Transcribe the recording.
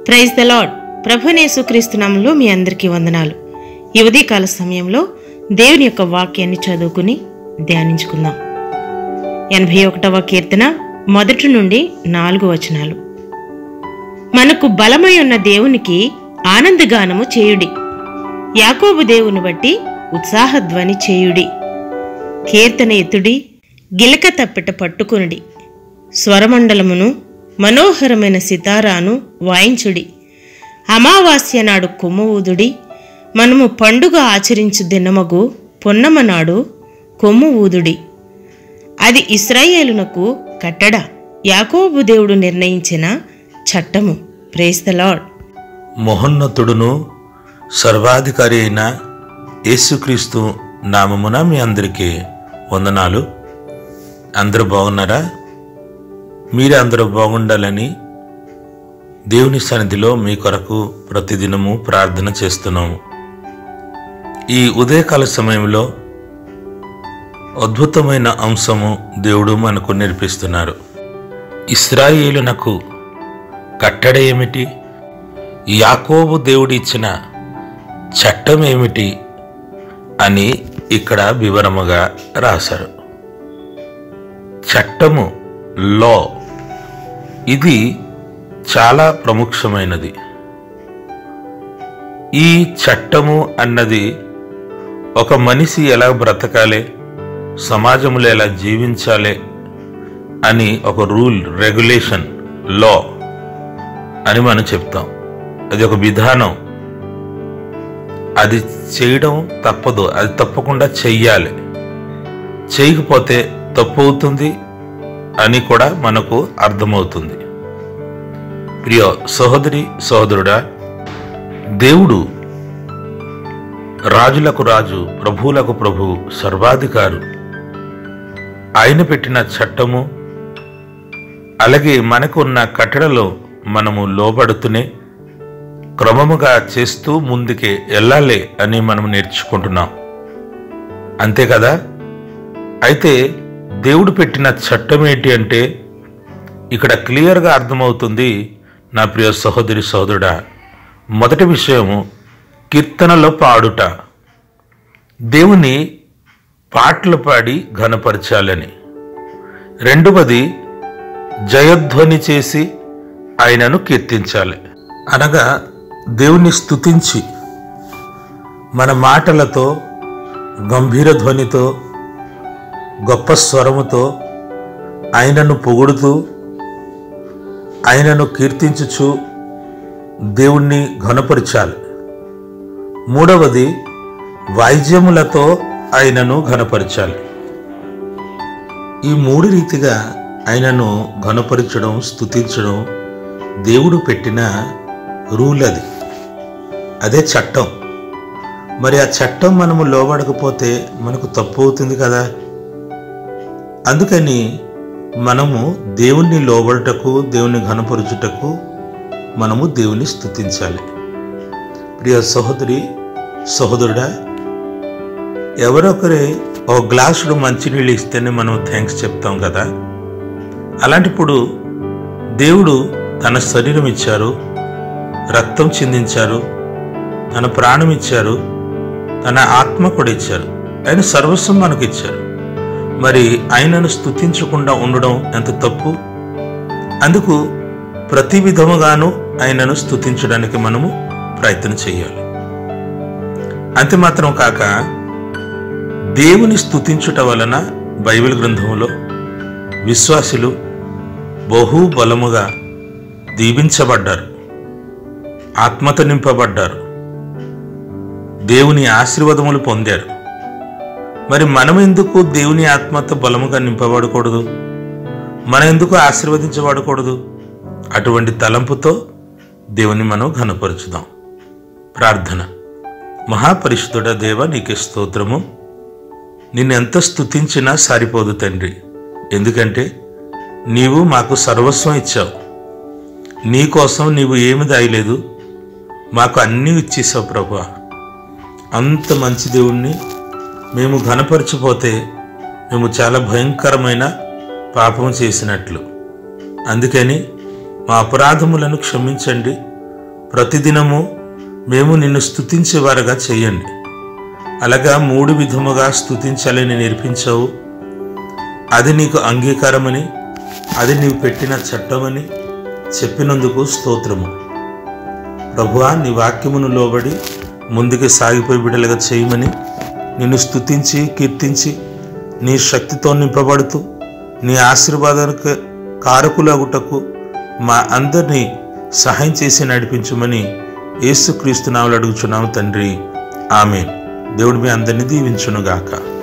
praise the Lord ప్రభునేసు క్రీస్తునామంలో మీ అందరికీ వందనాలు ఈ ఉదయకాల సమయంలో దేవుని యొక్క వాక్యాన్ని చదువుకుని ధ్యానించుకుందాం ఎనభై ఒకటవ కీర్తన మొదటి నుండి నాలుగు వచనాలు మనకు బలమై ఉన్న దేవునికి ఆనందగానము చేయుడి యాకోబు దేవుని బట్టి ఉత్సాహధ్వని చేయుడి కీర్తన ఎత్తుడి గిలక తప్పెట పట్టుకునుడి స్వరమండలమును మనోహరమైన సితారాను వాయించుడి అమావాస్య నాడు కొమ్ము ఊదుడి మనము పండుగ ఆచరించు దినమగు పొన్నమ నాడు కొమ్ము ఊదుడి అది ఇస్రాయేలునకు కట్టడ యాకోబు దేవుడు నిర్ణయించిన చట్టము ప్రేస్ ద లార్డ్ మహోన్నతుడును సర్వాధికారి అయిన యేసుక్రీస్తు నామమున మీ అందరికీ వందనాలు అందరూ బాగున్నారా మీరే అందరూ బాగుండాలని దేవుని సన్నిధిలో మీ కొరకు ప్రతిదినము ప్రార్థన చేస్తున్నాము ఈ ఉదయకాల సమయంలో అద్భుతమైన అంశము దేవుడు మనకు నేర్పిస్తున్నారు ఇస్రాయేలునకు కట్టడ ఏమిటి యాకోబు దేవుడు ఇచ్చిన చట్టం ఏమిటి అని ఇక్కడ వివరముగా రాశారు చట్టము లో ఇది చాలా ప్రముఖమైనది ఈ చట్టము అన్నది ఒక మనిషి ఎలా బ్రతకాలి సమాజంలో ఎలా జీవించాలి అని ఒక రూల్ రెగ్యులేషన్ లా అని మనం చెప్తాం అది ఒక విధానం అది చేయడం తప్పదు అది తప్పకుండా చెయ్యాలి చేయకపోతే తప్పు అవుతుంది అని కూడా మనకు అర్థమవుతుంది ప్రియ సహోదరి సహోదరుడా దేవుడు రాజులకు రాజు ప్రభువులకు ప్రభు సర్వాధికారు ఆయన పెట్టిన చట్టము అలాగే మనకున్న కట్టడలో మనము లోబడుతూనే క్రమముగా చేస్తూ ముందుకే వెళ్ళాలి అని మనం నేర్చుకుంటున్నాం అంతే కదా అయితే దేవుడు పెట్టిన చట్టం ఏంటి అంటే ఇక్కడ క్లియర్గా అర్థమవుతుంది నా ప్రియ సహోదరి సహోదరుడా మొదటి విషయము కీర్తనలో పాడుట దేవుని పాటలు పాడి ఘనపరచాలని రెండవది జయధ్వని చేసి ఆయనను కీర్తించాలి అనగా దేవుని స్తుతించి మన మాటలతో గంభీర ధ్వనితో గొప్ప స్వరముతో ఆయనను పొగుడుతూ ఆయనను కీర్తించుచు దేవుణ్ణి ఘనపరచాలి మూడవది వాయిద్యములతో ఆయనను ఘనపరచాలి ఈ మూడు రీతిగా ఆయనను ఘనపరచడం స్తుతించడం దేవుడు పెట్టిన రూల్ అది అదే చట్టం మరి ఆ చట్టం మనము లోబడకపోతే మనకు తప్పు అవుతుంది కదా అందుకని మనము దేవుణ్ణి లోబడుటకు దేవుని ఘనపరుచుటకు మనము దేవుని స్తుతించాలి ప్రియ సహోదరి సహోదరుడా ఎవరొకరి ఒక గ్లాసుడు మంచినీళ్ళు ఇస్తేనే మనం థ్యాంక్స్ చెప్తాం కదా అలాంటిప్పుడు దేవుడు తన శరీరం ఇచ్చారు రక్తం చిందించారు తన ప్రాణం ఇచ్చారు తన ఆత్మ కూడా ఇచ్చారు ఆయన సర్వస్వం మనకు ఇచ్చారు మరి ఆయనను స్తుతించకుండా ఉండడం ఎంత తప్పు అందుకు ప్రతి విధముగాను ఆయనను స్తుతించడానికి మనము ప్రయత్నం చేయాలి అంతే మాత్రం కాక దేవుని స్తుతించుట వలన బైబిల్ గ్రంథంలో విశ్వాసులు బహు బలముగా దీవించబడ్డారు ఆత్మత నింపబడ్డారు దేవుని ఆశీర్వాదములు పొందారు మరి మనం ఎందుకు దేవుని ఆత్మతో బలముగా నింపబడకూడదు మనం ఎందుకు ఆశీర్వదించబడకూడదు అటువంటి తలంపుతో దేవుని మనం ఘనపరుచుదాం ప్రార్థన మహాపరిశుద్ధుడ దేవ నీకే స్తోత్రము నిన్నెంత స్తుతించినా సరిపోదు తండ్రి ఎందుకంటే నీవు మాకు సర్వస్వం ఇచ్చావు నీ కోసం నీవు ఏమి దాయలేదు మాకు అన్నీ ఇచ్చేసావు ప్రభా అంత మంచి దేవుణ్ణి మేము ఘనపరచిపోతే మేము చాలా భయంకరమైన పాపం చేసినట్లు అందుకని మా అపరాధములను క్షమించండి ప్రతిదినము మేము నిన్ను స్తుతించేవారుగా చేయండి అలాగా మూడు విధముగా స్తుతించాలని నేర్పించావు అది నీకు అంగీకారమని అది నీవు పెట్టిన చట్టమని చెప్పినందుకు స్తోత్రము ప్రభువా నీ వాక్యమును లోబడి ముందుకు సాగిపోయి బిడలుగా చేయమని నిన్ను స్తుతించి కీర్తించి నీ శక్తితో నింపబడుతూ నీ ఆశీర్వాదానికి కారకులగుటకు మా అందరినీ సహాయం చేసి నడిపించమని యేసుక్రీస్తు నామలు అడుగుచున్నాము తండ్రి ఆమె దేవుడు మీ అందరినీ దీవించునుగాక